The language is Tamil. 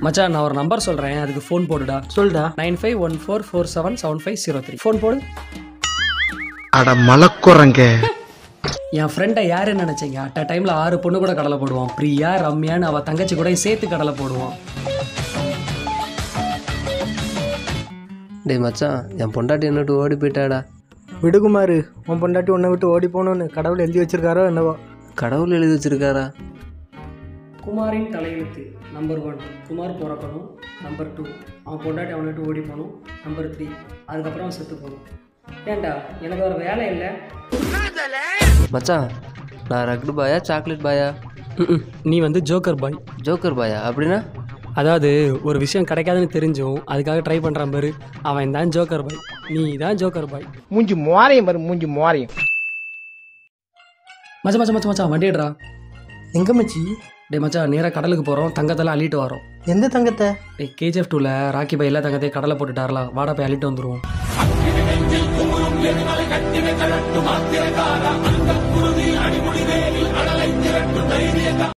மச்சான் நான் ஒரு நம்பர் சொல்கிறேன் அதுக்கு ஃபோன் போடுடா சொல்டா nine five one four four seven seven five zero three phone போடு அட மலக்குறங்க என் ஃப்ரெண்டை யாருன்னு நினச்சிங்க அட் அ டைமில் ஆறு பொண்ணு கூட கடலை போடுவான் பிரியா ரம்யான்னு அவள் தங்கச்சி கூட சேர்த்து கடலை போடுவான் டேய் மச்சான் என் பொண்டாட்டி என்னட்டு ஓடி போயிட்டாடா விடுகுமாரு உன் பொண்டாட்டி உன்னை விட்டு ஓடி போகணும்னு கடவுள் எழுதி வச்சிருக்காரோ என்னவோ கடவுள் எழுதி வச்சிருக்காரா குமாரின் தலையெழுத்து நம்பர் ஒன் குமார் பிறக்கணும் நம்பர் டூ அவன் பொண்டாட்டி அவனை விட்டு ஓடி போகணும் நம்பர் த்ரீ அதுக்கப்புறம் அவன் செத்து போகணும் ஏன்டா எனக்கு ஒரு வேலை இல்லை மச்சான் நான் ரக்டு பாயா சாக்லேட் பாயா நீ வந்து ஜோக்கர் பாய் ஜோக்கர் பாயா அப்படின்னா அதாவது ஒரு விஷயம் கிடைக்காதுன்னு தெரிஞ்சும் அதுக்காக ட்ரை பண்ணுறான் பாரு அவன் தான் ஜோக்கர் பாய் நீ தான் ஜோக்கர் பாய் மூஞ்சி மோரையும் பாரு மூஞ்சி மோரையும் மச்சா மச்சா மச்சா மச்சான் வண்டிடுறா எங்க மச்சி டே மச்சான் நேராக கடலுக்கு போகிறோம் தங்கத்தெல்லாம் அள்ளிட்டு வரோம் எந்த தங்கத்தை டே கேஜிஎஃப் டூவில் ராக்கி பை எல்லா தங்கத்தையும் கடலை போட்டுட்டாரலாம் வாடா போய் அள்ளிட்டு வந்துருவோம்